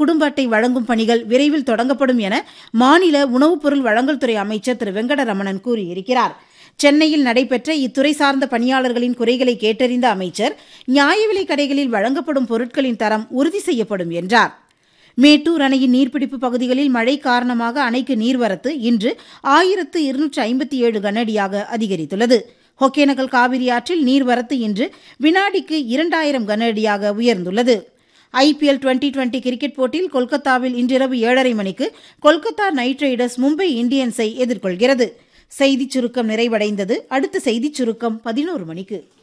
குடும்ப அட்டை வழங்கும் பணிகள் விரைவில் தொடங்கப்படும் என மாநில உணவுப் பொருள் வழங்கல் துறை அமைச்சர் திரு வெங்கடரமணன் கூறியிருக்கிறார் சென்னையில் நடைபெற்ற இத்துறை சார்ந்த பணியாளர்களின் குறைகளை கேட்டறிந்த அமைச்சர் நியாய விலைக் கடைகளில் வழங்கப்படும் பொருட்களின் தரம் உறுதி செய்யப்படும் என்றார் மேட்டூர் அணையின் நீர்பிடிப்பு பகுதிகளில் மழை காரணமாக அணைக்கு நீர்வரத்து இன்று ஆயிரத்து இருநூற்று ஐம்பத்தி ஏழு கனஅடியாக அதிகரித்துள்ளது ஒகேனக்கல் காவிரி ஆற்றில் நீர்வரத்து இன்று வினாடிக்கு இரண்டாயிரம் கனஅடியாக உயர்ந்துள்ளது ஐபிஎல் டுவெண்டி டுவெண்டி கிரிக்கெட் போட்டியில் கொல்கத்தாவில் இன்றிரவு ஏழரை மணிக்கு கொல்கத்தா நைட் ரைடர்ஸ் மும்பை இந்தியன்ஸை எதிர்கொள்கிறது செய்திச் சுருக்கம் நிறைவடைந்தது அடுத்த செய்திச் சுருக்கம் பதினோரு மணிக்கு